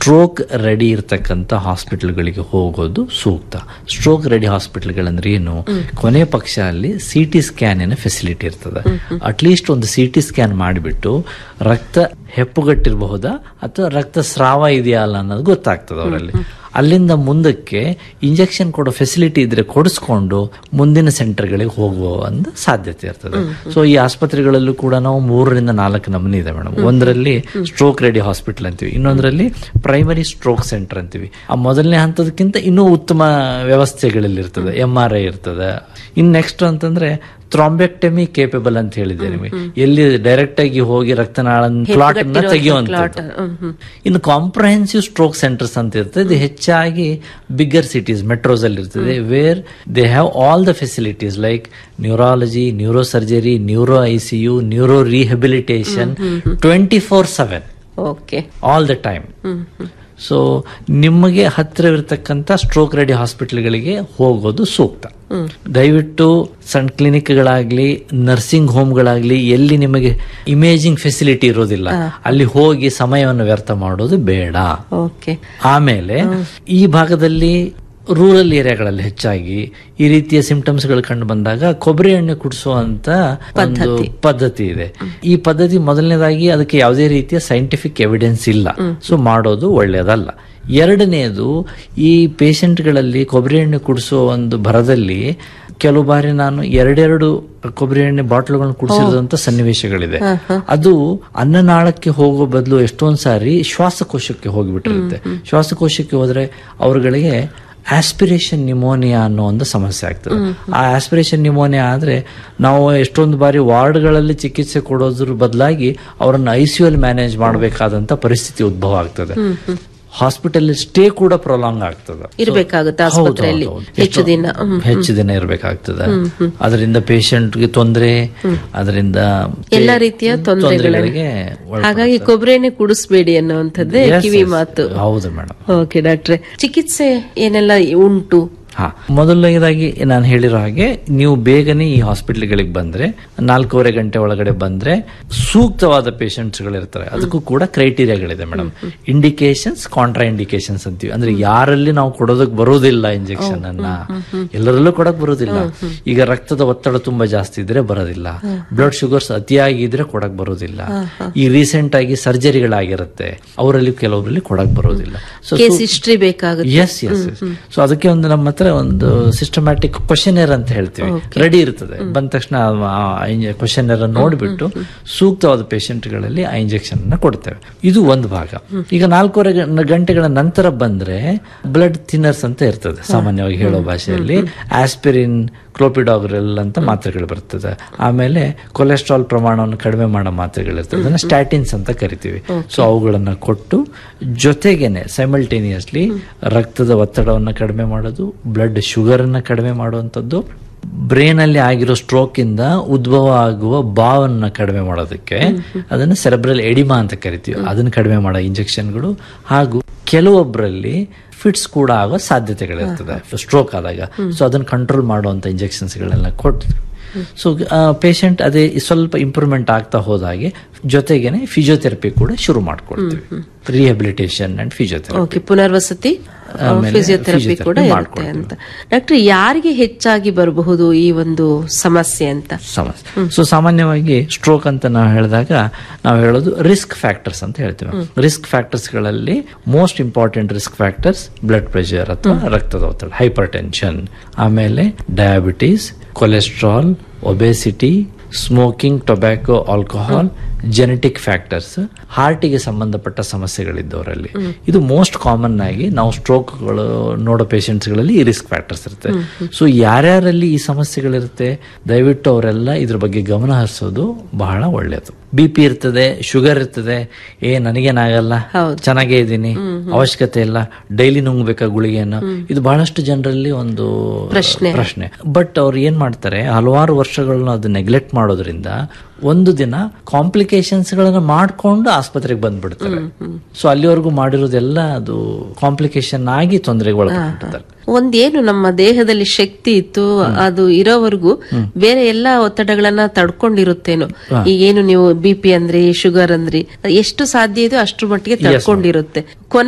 Stroke ready ಇರ್ತಕ್ಕಂಥ ಹಾಸ್ಪಿಟಲ್ಗಳಿಗೆ ಹೋಗೋದು ಸೂಕ್ತ ಸ್ಟ್ರೋಕ್ ರೆಡಿ ಹಾಸ್ಪಿಟಲ್ಗಳಂದ್ರೆ ಏನು ಕೊನೆ ಪಕ್ಷ ಅಲ್ಲಿ ಸಿ ಟಿ ಸ್ಕ್ಯಾನಿನ ಫೆಸಿಲಿಟಿ ಇರ್ತದೆ ಅಟ್ಲೀಸ್ಟ್ ಒಂದು ಸಿ ಟಿ ಸ್ಕ್ಯಾನ್ ಮಾಡಿಬಿಟ್ಟು ರಕ್ತ ಹೆಪ್ಪುಗಟ್ಟಿರಬಹುದಾ ಅಥವಾ ರಕ್ತ ಸ್ರಾವ ಇದೆಯಾ ಅಲ್ಲ ಅನ್ನೋದು ಗೊತ್ತಾಗ್ತದೆ ಅವರಲ್ಲಿ ಅಲ್ಲಿಂದ ಮುಂದಕ್ಕೆ ಇಂಜೆಕ್ಷನ್ ಕೊಡೋ ಫೆಸಿಲಿಟಿ ಇದ್ರೆ ಕೊಡಿಸ್ಕೊಂಡು ಮುಂದಿನ ಸೆಂಟರ್ಗಳಿಗೆ ಹೋಗುವ ಒಂದು ಸಾಧ್ಯತೆ ಇರ್ತದೆ ಸೊ ಈ ಆಸ್ಪತ್ರೆಗಳಲ್ಲೂ ಕೂಡ ನಾವು ಮೂರರಿಂದ ನಾಲ್ಕು ನಮೂನೆ ಇದೆ ಮೇಡಮ್ ಒಂದರಲ್ಲಿ ಸ್ಟ್ರೋಕ್ ರೆಡಿ ಹಾಸ್ಪಿಟಲ್ ಅಂತೀವಿ ಇನ್ನೊಂದರಲ್ಲಿ ಪ್ರೈಮರಿ ಸ್ಟ್ರೋಕ್ ಸೆಂಟರ್ ಅಂತೀವಿ ಆ ಮೊದಲನೇ ಹಂತದಕ್ಕಿಂತ ಇನ್ನೂ ಉತ್ತಮ ವ್ಯವಸ್ಥೆಗಳಲ್ಲಿ ಇರ್ತದೆ ಎಂ ಆರ್ ಐ ಇರ್ತದೆ ಇನ್ ನೆಕ್ಸ್ಟ್ ಅಂತಂದ್ರೆ ಥ್ರಾಂಬೆಕ್ಟಮಿ ಕೇಪಬಲ್ ಅಂತ ಹೇಳಿದೆ ನಿಮಗೆ ಎಲ್ಲಿ ಡೈರೆಕ್ಟ್ ಆಗಿ ಹೋಗಿ ರಕ್ತನಾಳ ಕ್ಲಾಟ್ ಅನ್ನ ತೆಗೆಯುವಂಥದ್ದು ಇನ್ನು ಕಾಂಪ್ರಹೆನ್ಸಿವ್ ಸ್ಟ್ರೋಕ್ ಸೆಂಟರ್ಸ್ ಅಂತ ಇರ್ತದೆ ಇದು ಹೆಚ್ಚಾಗಿ ಬಿಗ್ಗರ್ ಸಿಟೀಸ್ ಮೆಟ್ರೋಸ್ ಅಲ್ಲಿ ಇರ್ತದೆ where they have all the facilities like neurology neuro surgery neuro I C U neuro rehabilitation twenty four seven okay all the time so ನಿಮಗೆ ಹತ್ತಿರವಿರ್ತಕ್ಕಂಥ ಸ್ಟ್ರೋಕ್ ರೆಡಿ ಹಾಸ್ಪಿಟಲ್ಗಳಿಗೆ ಹೋಗೋದು ಸೂಕ್ತ ದಯವಿಟ್ಟು ಸಣ್ಣ ಕ್ಲಿನಿಕ್ಗಳಾಗ್ಲಿ ನರ್ಸಿಂಗ್ ಹೋಮ್ಗಳಾಗ್ಲಿ ಎಲ್ಲಿ ನಿಮಗೆ ಇಮೇಜಿಂಗ್ ಫೆಸಿಲಿಟಿ ಇರೋದಿಲ್ಲ ಅಲ್ಲಿ ಹೋಗಿ ಸಮಯವನ್ನು ವ್ಯರ್ಥ ಮಾಡೋದು ಬೇಡ ಓಕೆ ಆಮೇಲೆ ಈ ಭಾಗದಲ್ಲಿ ರೂರಲ್ ಏರಿಯಾಗಳಲ್ಲಿ ಹೆಚ್ಚಾಗಿ ಈ ರೀತಿಯ ಸಿಂಪ್ಟಮ್ಸ್ ಗಳು ಕಂಡು ಬಂದಾಗ ಕೊಬ್ಬರಿ ಎಣ್ಣೆ ಕುಡಿಸುವಂತ ಒಂದು ಪದ್ಧತಿ ಇದೆ ಈ ಪದ್ಧತಿ ಮೊದಲನೇದಾಗಿ ಅದಕ್ಕೆ ಯಾವುದೇ ರೀತಿಯ ಸೈಂಟಿಫಿಕ್ ಎವಿಡೆನ್ಸ್ ಇಲ್ಲ ಸೊ ಮಾಡೋದು ಒಳ್ಳೆಯದಲ್ಲ ಎರಡನೆಯದು ಈ ಪೇಷಂಟ್ಗಳಲ್ಲಿ ಕೊಬ್ಬರಿ ಎಣ್ಣೆ ಕುಡಿಸುವ ಒಂದು ಭರದಲ್ಲಿ ಕೆಲವು ಬಾರಿ ನಾನು ಎರಡೆರಡು ಕೊಬ್ಬರಿ ಎಣ್ಣೆ ಬಾಟ್ಲುಗಳನ್ನು ಕುಡಿಸಿರೋದಂತ ಸನ್ನಿವೇಶಗಳಿದೆ ಅದು ಅನ್ನನಾಳಕ್ಕೆ ಹೋಗೋ ಬದಲು ಎಷ್ಟೊಂದ್ ಸಾರಿ ಶ್ವಾಸಕೋಶಕ್ಕೆ ಹೋಗಿಬಿಟ್ಟಿರುತ್ತೆ ಶ್ವಾಸಕೋಶಕ್ಕೆ ಹೋದ್ರೆ ಅವರುಗಳಿಗೆ ಆಸ್ಪಿರೇಷನ್ ನಿಮೋನಿಯಾ ಅನ್ನೋ ಒಂದು ಸಮಸ್ಯೆ ಆಗ್ತದೆ ಆ ಆಸ್ಪಿರೇಷನ್ ನಿಮೋನಿಯಾ ಆದ್ರೆ ನಾವು ಎಷ್ಟೊಂದು ಬಾರಿ ವಾರ್ಡ್ಗಳಲ್ಲಿ ಚಿಕಿತ್ಸೆ ಕೊಡೋದ್ರ ಬದಲಾಗಿ ಅವರನ್ನು ಐ ಸಿ ಅಲ್ಲಿ ಮ್ಯಾನೇಜ್ ಮಾಡಬೇಕಾದಂತ ಪರಿಸ್ಥಿತಿ ಉದ್ಭವ ಆಗ್ತದೆ ಹಾಸ್ಪಿಟಲ್ ಸ್ಟೇ ಕೂಡ ಪ್ರೊಲಾಂಗ್ ಆಗ್ತದೆ ಇರ್ಬೇಕಾಗುತ್ತೆ ಹೌದು, ಆಸ್ಪತ್ರೆಯಲ್ಲಿ ಹೌದು, ಹೌದು. ಹೆಚ್ಚು ದಿನ ಹ್ಮ್. ಹೆಚ್ಚು ದಿನ ಇರಬೇಕಾಗ್ತದೆ ಅದರಿಂದ ಪೇಷಂಟ್ಗೆ ತೊಂದರೆ ಅದರಿಂದ ಎಲ್ಲಾ ರೀತಿಯ ತೊಂದರೆಗಳಿಗೆ ಹಾಗಾಗಿ ಕೊಬ್ಬರಿ ಎಣ್ಣೆ ಕುಡಿಸ್ಬೇಡಿ ಅನ್ನುವಂಥದ್ದೇ Yes, ಕಿವಿ yes. ಮಾತು ಹೌದು ಮೇಡಮ್ ಓಕೆ ಡಾಕ್ಟ್ರೆ ಚಿಕಿತ್ಸೆ ಏನೆಲ್ಲ ಉಂಟು ಹಾ ಮೊದಲನೇದಾಗಿ ನಾನು ಹೇಳಿರೋ ಹಾಗೆ ನೀವು ಬೇಗನೆ ಈ ಹಾಸ್ಪಿಟಲ್ಗಳಿಗೆ ಬಂದ್ರೆ ನಾಲ್ಕೂವರೆ ಗಂಟೆ ಒಳಗಡೆ ಬಂದ್ರೆ ಸೂಕ್ತವಾದ ಪೇಷಂಟ್ಸ್ ಗಳಿರ್ತಾರೆ ಅದಕ್ಕೂ ಕೂಡ ಕ್ರೈಟೀರಿಯಾಗಳಿದೆ ಮೇಡಮ್ ಇಂಡಿಕೇಶನ್ಸ್ ಕಾಂಟ್ರಾ ಇಂಡಿಕೇಶನ್ಸ್ ಅಂತೀವಿ ಅಂದ್ರೆ ಯಾರಲ್ಲಿ ನಾವು ಕೊಡೋದಕ್ಕೆ ಬರೋದಿಲ್ಲ ಇಂಜೆಕ್ಷನ್ ಅನ್ನ ಎಲ್ಲರಲ್ಲೂ ಕೊಡಕ್ ಬರೋದಿಲ್ಲ ಈಗ ರಕ್ತದ ಒತ್ತಡ ತುಂಬಾ ಜಾಸ್ತಿ ಇದ್ರೆ ಬರೋದಿಲ್ಲ ಬ್ಲಡ್ ಶುಗರ್ಸ್ ಅತಿಯಾಗಿದ್ರೆ ಕೊಡಕ್ ಬರೋದಿಲ್ಲ ಈ ರೀಸೆಂಟ್ ಆಗಿ ಸರ್ಜರಿಗಳಾಗಿರುತ್ತೆ ಅವರಲ್ಲಿ ಕೆಲವರಲ್ಲಿ ಕೊಡಕ್ ಬರೋದಿಲ್ಲ ಸೊ ಕೇಸ್ ಹಿಸ್ಟ್ರಿ ಬೇಕಾಗುತ್ತೆ ಎಸ್ ಎಸ್ ಸೊ ಅದಕ್ಕೆ ಒಂದು ನಮ್ಮ ಹತ್ರ ಒಂದು ಸಿಸ್ಟಮ್ಯಾಟಿಕ್ ಕ್ವಶನೇರ್ ಅಂತ ಹೇಳ್ತೀವಿ ರೆಡಿ ಇರ್ತದೆ ಬಂದ ತಕ್ಷಣ ಕ್ವಶನೇರ್ ನೋಡಿಬಿಟ್ಟು ಸೂಕ್ತವಾದ ಪೇಷಂಟ್ಗಳಲ್ಲಿ ಆ ಇಂಜೆಕ್ಷನ್ ಅನ್ನ ಕೊಡ್ತೇವೆ ಇದು ಒಂದು ಭಾಗ ಈಗ ನಾಲ್ಕೂವರೆ ಗಂ- ಗಂಟೆಗಳ ನಂತರ ಬಂದ್ರೆ ಬ್ಲಡ್ ಥಿನ್ನರ್ಸ್ ಅಂತ ಇರ್ತದೆ ಸಾಮಾನ್ಯವಾಗಿ ಹೇಳೋ ಭಾಷೆಯಲ್ಲಿ ಆಸ್ಪಿರಿನ್ ಕ್ಲೋಪಿಡಾಗ್ರೆಲ್ ಅಂತ ಮಾತ್ರೆಗಳು ಬರ್ತದೆ ಆಮೇಲೆ ಕೊಲೆಸ್ಟ್ರಾಲ್ ಪ್ರಮಾಣವನ್ನು ಕಡಿಮೆ ಮಾಡೋ ಮಾತ್ರೆಗಳಿರ್ತದೆ ಅದನ್ನ ಸ್ಟ್ಯಾಟಿನ್ಸ್ ಅಂತ ಕರಿತೀವಿ ಸೊ ಅವುಗಳನ್ನ ಕೊಟ್ಟು ಜೊತೆಗೇನೆ ಸೈಮಲ್ಟೇನಿಯಸ್ಲಿ ರಕ್ತದ ಒತ್ತಡವನ್ನು ಕಡಿಮೆ ಮಾಡೋದು ಬ್ಲಡ್ ಶುಗರ್ ಅನ್ನ ಕಡಿಮೆ ಮಾಡುವಂಥದ್ದು ಬ್ರೇನ್ ಅಲ್ಲಿ ಆಗಿರೋ ಸ್ಟ್ರೋಕ್ ಇಂದ ಉದ್ಭವ ಆಗುವ ಬಾವನ್ನ ಕಡಿಮೆ ಮಾಡೋದಕ್ಕೆ ಅದನ್ನ ಸೆರೆಬ್ರಲ್ ಎಡಿಮಾ ಅಂತ ಕರಿತೀವಿ ಅದನ್ನ ಕಡಿಮೆ ಮಾಡೋ ಇಂಜೆಕ್ಷನ್ಗಳು ಹಾಗೂ ಕೆಲವೊಬ್ಬರಲ್ಲಿ ಫಿಟ್ಸ್ ಕೂಡ ಆಗೋ ಸಾಧ್ಯತೆಗಳಿರ್ತದೆ ಸ್ಟ್ರೋಕ್ ಆದಾಗ ಸೊ ಅದನ್ನ ಕಂಟ್ರೋಲ್ ಮಾಡುವಂತ ಇಂಜೆಕ್ಷನ್ಸ್ ಗಳನ್ನ ಕೊಟ್ಟು ಸೊ ಪೇಷಂಟ್ ಅದೇ ಸ್ವಲ್ಪ ಇಂಪ್ರೂವ್ಮೆಂಟ್ ಆಗ್ತಾ ಹೋದಾಗೆ ಜೊತೆಗೇನೆ ಫಿಸಿಯೋಥೆರಪಿ ಕೂಡ ಶುರು ಮಾಡ್ಕೊಳ್ತೀವಿ ರಿಹಬಿಲಿಟೇಷನ್ ಅಂಡ್ ಫಿಸಿಯೋಥೆರಪಿ ಓಕೆ ಪುನರ್ವಸತಿ ಆಮೇಲೆ ಫಿಸಿಯೋಥೆರಪಿ physiotherapy ಕೂಡ ಇರುತ್ತೆ ಮಾಡ್ಕೊಳ್ತೀವಿ. ಅಂತ ಡಾಕ್ಟರ್ ಯಾರಿಗೆ ಹೆಚ್ಚಾಗಿ ಬರಬಹುದು ಈ ಒಂದು ಸಮಸ್ಯೆ ಅಂತ ಸಮಸ್ಯೆ ಸೊ ಸಾಮಾನ್ಯವಾಗಿ ಸ್ಟ್ರೋಕ್ ಅಂತ ನಾವು ಹೇಳಿದಾಗ ನಾವು ಹೇಳೋದು ರಿಸ್ಕ್ ಫ್ಯಾಕ್ಟರ್ಸ್ ಅಂತ ಹೇಳ್ತೀವಿ ರಿಸ್ಕ್ ಫ್ಯಾಕ್ಟರ್ಸ್ ಗಳಲ್ಲಿ most important risk factors blood pressure ಅಥವಾ ರಕ್ತದ ಒತ್ತಡ ಹೈಪರ್ ಟೆನ್ಷನ್ ಆಮೇಲೆ diabetes cholesterol obesity smoking tobacco alcohol genetic factors ಹಾರ್ಟಿಗೆ ಸಂಬಂಧಪಟ್ಟ ಸಮಸ್ಯೆಗಳಿದ್ದವರಲ್ಲಿ ಇದು ಮೋಸ್ಟ್ ಕಾಮನ್ ಆಗಿ ನಾವು ಸ್ಟ್ರೋಕ್ಗಳು ನೋಡೋ ಪೇಷಂಟ್ಸ್ಗಳಲ್ಲಿ ಈ ರಿಸ್ಕ್ ಫ್ಯಾಕ್ಟರ್ಸ್ ಇರುತ್ತೆ ಸೊ ಯಾರ್ಯಾರಲ್ಲಿ ಈ ಸಮಸ್ಯೆಗಳಿರುತ್ತೆ ದಯವಿಟ್ಟು ಅವರೆಲ್ಲ ಇದ್ರ ಬಗ್ಗೆ ಗಮನ ಹರಿಸೋದು ಬಹಳ ಒಳ್ಳೆಯದು ಬಿ ಪಿ ಇರ್ತದೆ ಶುಗರ್ ಇರ್ತದೆ ಏ ನನಗೇನಾಗಲ್ಲ ಚೆನ್ನಾಗೇ ಇದ್ದೀನಿ ಅವಶ್ಯಕತೆ ಇಲ್ಲ ಡೈಲಿ ನುಂಗ್ಬೇಕಾ ಗುಳಿಗೆಯನ್ನು ಇದು ಬಹಳಷ್ಟು ಜನರಲ್ಲಿ ಒಂದು ಪ್ರಶ್ನೆ. ಪ್ರಶ್ನೆ ಬಟ್ ಅವ್ರು ಏನ್ ಮಾಡ್ತಾರೆ ಹಲವಾರು ವರ್ಷಗಳನ್ನ ಅದು ನೆಗ್ಲೆಕ್ಟ್ ಮಾಡೋದ್ರಿಂದ ಒಂದು ದಿನ ಕಾಂಪ್ಲಿಕೇಶನ್ಸ್ ಗಳನ್ನ ಮಾಡ್ಕೊಂಡು ಆಸ್ಪತ್ರೆಗೆ ಬಂದ್ಬಿಡ್ತಾರೆ ಸೊ ಅಲ್ಲಿವರೆಗೂ ಮಾಡಿರೋದೆಲ್ಲ ಅದು ಕಾಂಪ್ಲಿಕೇಶನ್ ಆಗಿ ತೊಂದರೆಗೆ ಒಳಪಟ್ಟಿರ್ತಾರೆ ಒಂದೇನು ನಮ್ಮ ದೇಹದಲ್ಲಿ ಶಕ್ತಿ ಇತ್ತು ಅದು ಇರೋವರೆಗೂ ಬೇರೆ ಎಲ್ಲಾ ಒತ್ತಡಗಳನ್ನ ತಡ್ಕೊಂಡಿರುತ್ತೇನೋ ಈಗೇನು ನೀವು ಬಿ ಪಿ ಅಂದ್ರಿ ಶುಗರ್ ಅಂದ್ರಿ ಎಷ್ಟು ಸಾಧ್ಯ ಇದೆಯೋ ಅಷ್ಟು ಮಟ್ಟಿಗೆ ತಡ್ಕೊಂಡಿರುತ್ತೆ ಕೊನೆ